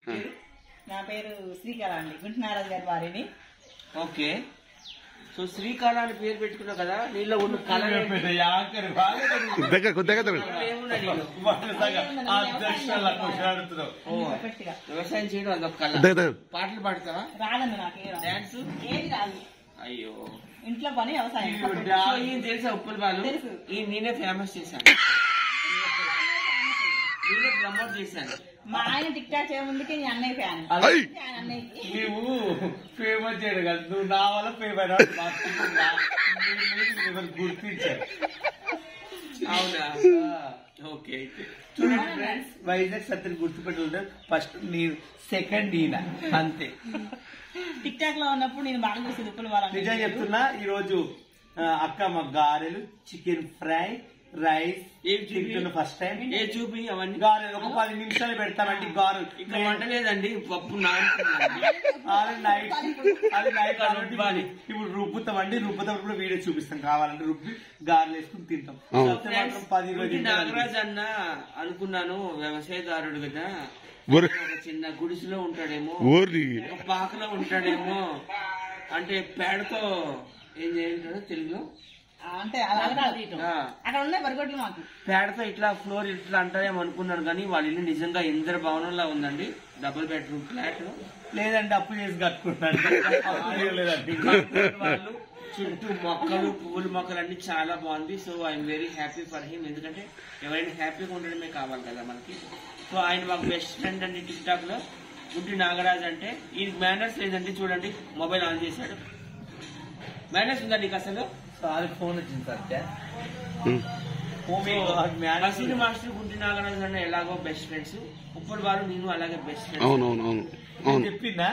నా పేరు శ్రీకళ అండి గుంటునారాజు గారి వారిని ఓకే సో శ్రీకాళ అని పేరు పెట్టుకున్నావు కదా నీలో ఉన్న కళ పెద్ద యాంకర్ బాగా దగ్గర కొద్దిగా దగ్గర ఏమున్నా నీలో వాళ్ళ సగం అధ్యక్షుల క్వశ్చన్ అడుగుతున్నావు ఓ, పర్ఫెక్ట్ గా వ్యవసాయం చేయడం అదొక కళ దగ్గర దగ్గర పాటలు పాడతావా రాదండి నాకు ఏ రాదు. డాన్స్ ఏది రాదు అయ్యో ఇంట్లో పని వ్యవసాయం సో ఈయన తెలుసా ఉప్పుల బాలు తెలుసు. ఈ నేనే ఫేమస్ చేశాను నేనే ప్రమోట్ చేశాను మా ఆయన టిక్ టాక్ చేయడం ముందుకే నేను అన్నయ్య ఫ్యాన్ ఐ! ఫ్యాన్ అన్నయ్యకి నీవు ఫేమస్ చేయడు కదా నువ్వు నా వల్ల ఫేమస్ గుర్తించారు అవునా ఓకే అయితే చూడండి ఫ్రెండ్స్ వైజాగ్ సత్యని గుర్తుపెట్టుకుంటారు ఫస్ట్ నీ సెకండ్ ఈయన అంతే టిక్ టాక్ లో ఉన్నప్పుడు నేను బాగా చూసేది ఉప్పుల వాళ్ళ నిజం చెప్తున్నా ఈ రోజు ఆ, అక్క మా గారెలు చికెన్ ఫ్రై రైస్ ఏం చూపి? తింటున్న ఫస్ట్ టైం ఏ చూపి అవన్నీ గారెలు ఒక పది నిమిషాలు పెడతామండి గారెలు ఇంకా వంట లేదండి పప్పు నానుకున్నాను అది నైట్ అది నైట్ కాబట్టి రుబ్బాలి. ఇప్పుడు రుబ్బుతామండి రుబ్బుతాం కూడా వీడియో చూపిస్తాం కావాలంటే రుబ్బి గారెలు వేసుకుని తింటాం అవును. కాకపోతే మాత్రం పది ఇంటి రోజులు నాగరాజ్ అన్న అనుకున్నాను వ్యవసాయదారుడు కదా ఒరే ఒక చిన్న గుడిసెలో ఉంటాడేమో ఓరి ఒక పాకలో ఉంటాడేమో అంటే పేడతో ఏం చేయంటాడు తెలుగులో అంటే అలా రాదు ఇటు. ఆ, అక్కడ ఉన్నాయి బరిగొడ్లు మాకు పేడతో ఇట్లా ఫ్లోర్ ఇట్లా అంటారేమో అనుకున్నాను కానీ వాళ్ళ ఇల్లు నిజంగా ఇంద్ర భవనంలా ఉందండి డబుల్ బెడ్రూమ్ ఫ్లాట్ లేదంటే అప్పు చేసి కట్టుకుంటాను అప్పు లేదండి వాళ్ళు చుట్టూ మొక్కలు పువ్వుల మొక్కలు అన్ని చాలా బాగుంది so I'm very happy for him ఎందుకంటే ఎవరైనా హ్యాపీగా ఉండడమే కావాలి కదా మనకి సో ఆయన మాకు బెస్ట్ ఫ్రెండ్ అండి టిక్ టాక్ లో గుడ్డి నాగరాజ్ అంటే ఈ మేనర్స్ లేదండి చూడండి మొబైల్ ఆన్ చేశాడు మేనర్స్ ఉందా నీకు అసలు సార్ ఫోన్ వచ్చింది సత్య ఉమ్. మసీదు మాస్టర్ గుంటి నాగరాజు అన్న ఎలాగో బెస్ట్ ఫ్రెండ్స్ ఇప్పుడు వారు నేను అలాగే బెస్ట్ ఫ్రెండ్స్ అవును అవును అవును నేను అవును చెప్పిందా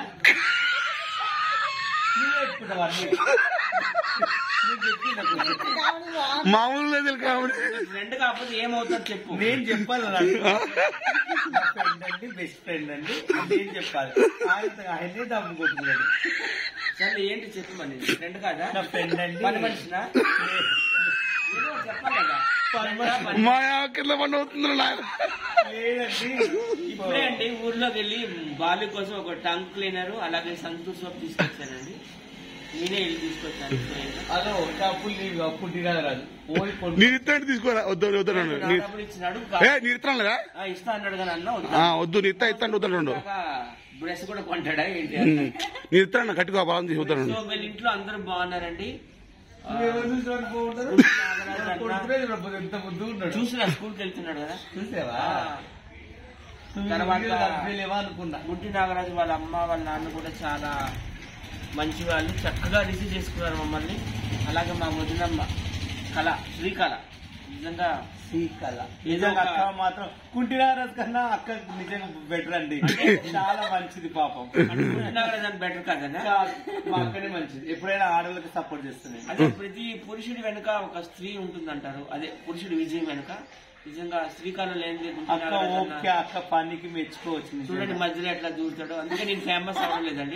నువ్వు చెప్పుకుంటావా అన్నీ? నేను చెప్పిందా కొంచెం? మామూలు లేదు కామెడీ ఫ్రెండ్ కాకపోతే ఏమవుతుందో చెప్పు నేను చెప్పాలి నాకు. నా ఫ్రెండ్ అండి బెస్ట్ ఫ్రెండ్ అండి నేను చెప్పాలి ఆయన ఆయనే దమ్ముకుంటున్నాడు సరే ఏంటి చెప్పు మరి ఫ్రెండ్ కాదా నా ఫ్రెండ్ అండి పని మనిషినా ఏదో ఒకటి చెప్పాలి కదా పని ఫ్రెండా, మనిషి. పని- మా కింద పండు అవుతుంది నాయన లేదండి ఇప్పుడే అండి ఊర్లోకి వెళ్ళి బాలు కోసం ఒక టంగ్ క్లీనర్ అలాగే సంతూర్ సోప్ తీసుకొచ్చానండి నేనే వెళ్ళి తీసుకొచ్చాను హలో అప్పులు నీవు అప్పులు తినాలి రాదు ఓడి కొడు నేను ఇస్తాను తీసుకోరా వద్దు వద్దు రండు నీ- డబ్బులు ఇచ్చినాడు ఏ నేను ఇస్తాను లేదా ఆ, ఇస్తా అన్నాడు కానీ అన్న ఆ, వద్దు నీ ఇస్తా ఇస్తాను వద్దు రండు బ్రష్ కూడా కొంటాడా ఏంటి నేను ఇస్తాను కట్టుకో బలం తీసి వద్దు రండు సో వీళ్ళ ఇంట్లో అందరూ బాగున్నారండి ఆ, ఎవరు చూసినట్టు బాగుంటారు నాగరాజు అన్న. కొడుకునే చూడకపోతే ఎంత ముద్దు ఉన్నాడు చూసినా స్కూల్కి వెళ్తున్నాడు కదా చూసావా ఆ, తర్వాత తర్వాత లేవా అనుకున్నా గుడ్డి నాగరాజు వాళ్ళ అమ్మ వాళ్ళ నాన్న కూడా చాలా మంచి వాళ్ళు చక్కగా రిసీవ్ చేసుకున్నారు మమ్మల్ని అలాగే మా వదినమ్మ కళ శ్రీకళ నిజంగా శ్రీకళ నిజంగా అక్క మాత్రం కుంటినారస్ కన్నా అక్క నిజంగా బెటర్ అండి చాలా మంచిది పాపం గుడ్డి నాగరాజు అని బెటర్ కదనా చాలా- మా అక్కనే మంచిది ఎప్పుడైనా ఆడవాళ్ళకి సపోర్ట్ చేస్తున్నాయి అదే ప్రతి పురుషుడి వెనుక ఒక స్త్రీ ఉంటుందంటారు అదే పురుషుడి విజయం వెనుక నిజంగా శ్రీకాళ లేనిదే గుడ్డి అక్క నాగరాజు ఓకే అన్న అక్క పనికి మెచ్చుకోవచ్చు నిజంగా. చూడండి మధ్యలో ఎట్లా దూరుతాడు అందుకే నేను ఫేమస్ అవ్వడం లేదండి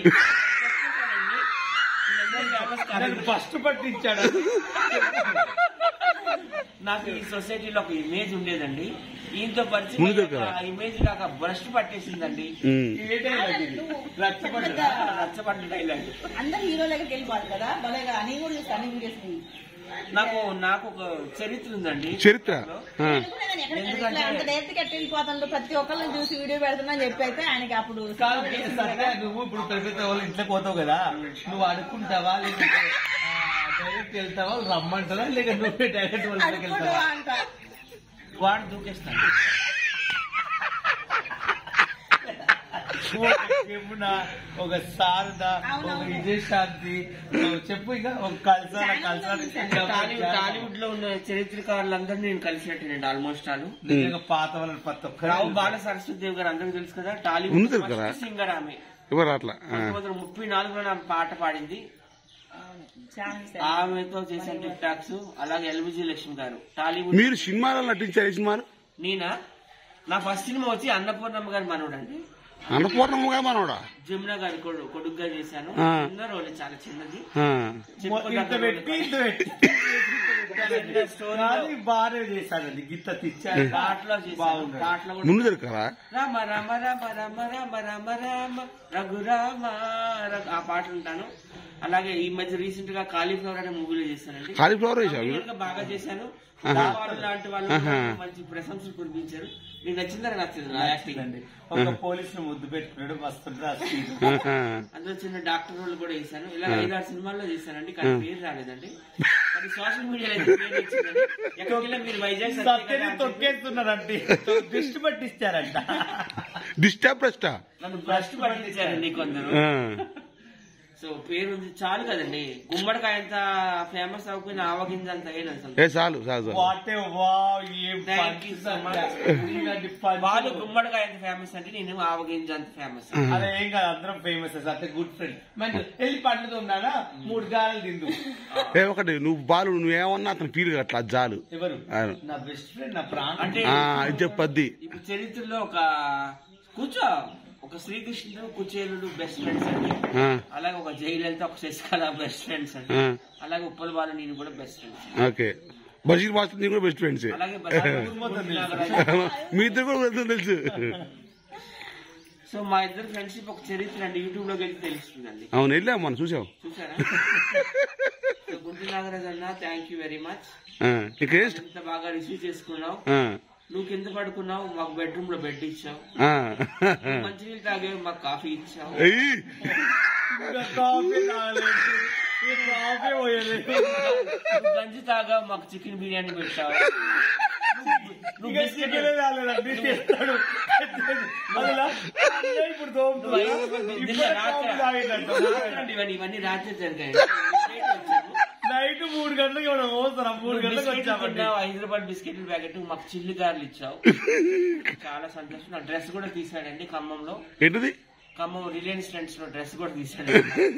ఫేమస్ నన్ను ఫస్ట్ పట్టించాడు నాకు ఈ సొసైటీలో ఒక ఇమేజ్ ఉండేదండి ఈయనతో ముందు పరిచయం దొరకరా? ఆ ఇమేజ్ కాక భ్రష్ట్ పట్టేసిందండి ఉమ్. ఏ డైలాగ్ ఇది రచ్చబండ రచ్చబండ డైలాగ్ అందరు హీరో దగ్గరికి వెళ్ళిపోవాలి కదా భలేగా నేను కూడా చూస్తాను అన్ని వీడియోస్ నాకు నాకు ఒక చరిత్ర ఉందండి చరిత్ర ఆ. ఎందుకంటే- అంత డైరెక్ట్ గా వెళ్ళిపోతాడు ప్రతి ఒక్కరిని చూసి వీడియో పెడుతున్నా అని చెప్పి అయితే ఆయనకి అప్పుడు కాదు సత్య నువ్వు ఇప్పుడు పెద్ద వాళ్ళ ఇంట్లో పోతావు కదా నువ్వు అడుక్కుంటావా లేకపోతే డైరెక్ట్ వెళ్తావా రమ్మంటారా లేక నువ్వే డైరెక్ట్ వాళ్ళ ఇంట్లోకి అనుకోడు వెళ్తావా అంట వాడు దూకేస్తాడు ఒక యమున, ఒక శారద ఒక అవునవును. విజయశాంతి ఒక చెప్పు ఇక ఒక కల్సాల కల్సాల టాలీవుడ్ టాలీవుడ్ లో ఉన్న చరిత్రకారులందరినీ నేను కలిసినట్టేనండి ఆల్మోస్ట్ వాళ్ళు నిజంగా పాత వాళ్ళని ప్రతి రావు ఒక్కరు బాల సరస్వతి దేవి గారు అందరికీ తెలుసు కదా ఉంది టాలీవుడ్ కదా? ఫస్ట్ సింగర్ ఆమె ఎవరు అట్లా ఆ. పంతొమ్మిది వందల ముప్పై నాలుగులో ఆమె పాట పాడింది చాలా ఆమెతో చేసిన టిక్ టాక్స్ అలాగే ఎల్విజి లక్ష్మి గారు టాలీవుడ్ మీరు సినిమాలో నటించారు ఈ సినిమాలు నేనా నా ఫస్ట్ సినిమా వచ్చి అన్నపూర్ణమ్మ గారి మనవడు అండి అన్నపూర్ణమ్మగా మనోడా జమున గారి కొడు- కొడుకుగా చేశాను ఆ. చిన్న రోల్ చాలా చిన్నది ఆ. ఇంత పెట్టి ఇంత పెట్టి చిన్న స్టోరీ కానీ బాగానే చేశానండి గిత్త తెచ్చాను పాటలో చేశాను బాగుంది. పాటలో కూడా ముందు దొరకరా రామ రామ రామ రామ రామ రామ రామ రఘురామ రఘు- ఆ పాట ఉంటాను అలాగే ఈ మధ్య రీసెంట్ గా కాలీఫ్లవర్ అనే మూవీలో చేశానండి కాలీఫ్లవర్ వేసావు Clear గా బాగా చేశాను ఆహా. వాళ్ళు లాంటి వాళ్ళు ఆహా. నాకు మంచి ప్రశంసలు కురిపించారు మీకు నచ్చిందని నచ్చింది నా యాక్టింగ్ అండి ఒక పోలీసుని ముద్దు పెట్టుకున్నాడు మస్తు ఉంటుంది ఆ scene. ఆహా. అందులో చిన్న డాక్టర్ రోల్ కూడా చేశాను ఇలా ఐదారు సినిమాల్లో చేశానండి కానీ పేరు రాలేదండి కానీ సోషల్ మీడియాలో అయితే పేరు వచ్చిందండి ఎక్కడికి మీరు వైజాగ్ సత్య సత్యని కదా అని చెప్పి తొక్కేస్తున్నారంటే దృష్టి పట్టిస్తారంట డిస్టర్బ్ ప్రెస్టా నన్ను భ్రష్టు పట్టించారండి కొందరు ఆ. సో పేరు ఉంది చాలు కదండి గుమ్మడికాయ అంత ఫేమస్ అవ్వకపోయినా ఆవగింజ అంత అయ్యేది అసలు ఏ చాలు చాలు చాలు వాటే వావ్ ఏం Thank you so much. ఇలాంటి పంచులు. వాళ్ళు గుమ్మడికాయ అంత ఫేమస్ అంటే నేను ఆవగింజ అంత ఫేమస్ అదే ఏం కాదు అందరం ఫేమస్ అంటే గుడ్ ఫ్రెండ్ మంచి వెళ్ళి పండుగ ఉన్నానా మూడు గారెలు తిందు ఏ ఒకటి నువ్వు బాలు నువ్వేమన్నా అతను ఫీల్ అట్లా అది చాలు ఎవరు అవును. నా బెస్ట్ ఫ్రెండ్ నా ప్రాణం అంటే ఆ, ఇది చెప్పద్ది ఇప్పుడు చరిత్రలో ఒక కూర్చో ఒక శ్రీకృష్ణుడు కుచేలుడు బెస్ట్ ఫ్రెండ్స్ అండి ఆ, అలాగే ఒక జయలలిత ఒక శశికళ బెస్ట్ ఫ్రెండ్స్ అండి ఆ, అలాగే ఉప్పల బాలు నేను కూడా best friends okay Basheer master నీ కూడా బెస్ట్ ఫ్రెండ్స్ అలాగే బజార్ మొత్తం నాగరాజు. మీ ఇద్దరు కూడా తెలుసు తెలుసు సో మా ఇద్దరు ఫ్రెండ్షిప్ ఒక చరిత్ర అండి యూట్యూబ్ లోకి వెళ్ళి తెలుస్తుందండి అవును వెళ్ళాం మనం చూసాం చూసారా సో గుంటి నాగరాజు అన్న థ్యాంక్ యూ వెరీ మచ్ ఆ, ఇక ఏస్ట్ ఎంత బాగా రిసీవ్ చేసుకున్నావు ఆ, నువ్వు కింద పడుకున్నావు మాకు బెడ్రూమ్ లో బెడ్ ఇచ్చావు ఆ. నువ్వు మంచినీళ్ళు తాగేవి మాకు కాఫీ ఇచ్చావు ఏయ్, ఇంకా కాఫీ తాగలేదు ఈ కాఫీ పోయలేదు నువ్వు గంజి తాగా మాకు చికెన్ బిర్యానీ పెట్టావు నువ్వు ఇంకా బిస్కెట్ చికెనే రాలేదండి చేస్తాడు అసలు అన్నీ ఇప్పుడు తోముతున్నా. ఇప్పుడే కాఫీ తాగిందంట. ఇవన్నీ ఇవన్నీ రాత్రి జరిగాయి బిస్కెట్లు వచ్చాము. నైట్ మూడు గంటలకు మనం పోతాం మూడు నువ్వు గంటలకు బిస్కెట్లు వచ్చామండి తిన్నావు, హైదరాబాద్ బిస్కెట్ ప్యాకెట్ మాకు చిల్లి గారెలు ఇచ్చావు చాలా సంతోషం నా డ్రెస్ కూడా తీసాడండి ఖమ్మంలో ఏంటిది ఖమ్మం రిలయన్స్ ఫ్రెండ్స్ లో డ్రెస్ కూడా తీసాడు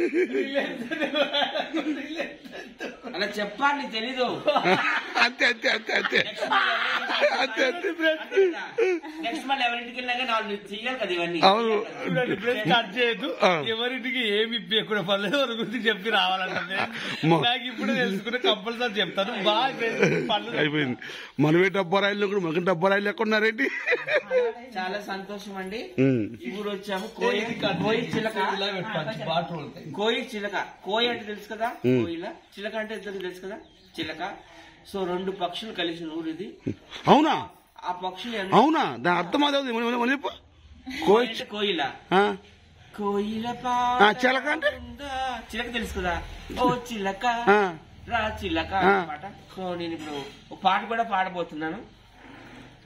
అలా చెప్పాలి తెలీదు అంతే అంతే అంతే అంతే అంతే అంతే నెక్స్ట్ మళ్ళీ ఎవరింటికి వెళ్ళినాక నాలుగు చెయ్యాలి కదా ఇవన్నీ అవును. చూడండి ప్రెస్ కట్ చేయొద్దు ఆ. ఎవరింటికి ఏమి ఇప్పకుండా పర్లేదు ఎవరి గురించి చెప్పి రావాలంటే మొ- నాకు ఇప్పుడు తెలుసుకుంటే కంపల్సరీ చెప్తాను బాగా పనులు అయిపోయింది మనమే డబ్బా రాయిలు కూడా మనకి డబ్బా రాయిలు ఎక్కడ ఉన్నారేంటి చాలా సంతోషం అండి ఉమ్. ఈ ఊరు వచ్చాము కోయి కోయి చిలక బాత్రూమ్ కోయి చిలక కోయి అంటే తెలుసు కదా ఉమ్. కోయిల చిలక అంటే ఇద్దరికి తెలుసు కదా చిలక సో రెండు పక్షులు కలిసిన ఊరు ఇది అవునా ఆ పక్షులు ఎంత- అవునా దాని అర్థం అదే మళ్ళీ చెప్పు కోయి అంటే కోయిల ఆ, కోయిల ఆ, చిలక అంటే? పాడుతుందా? చిలక తెలుసు కదా ఓ చిలక ఆ. రా చిలక ఆ. పాట సో నేను ఇప్పుడు ఒక పాట కూడా పాడబోతున్నాను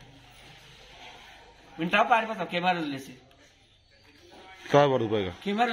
వింటావా పాడిపోతావు కెమెరా వదిలేసి కాదు పడదు పైగా కెమెరా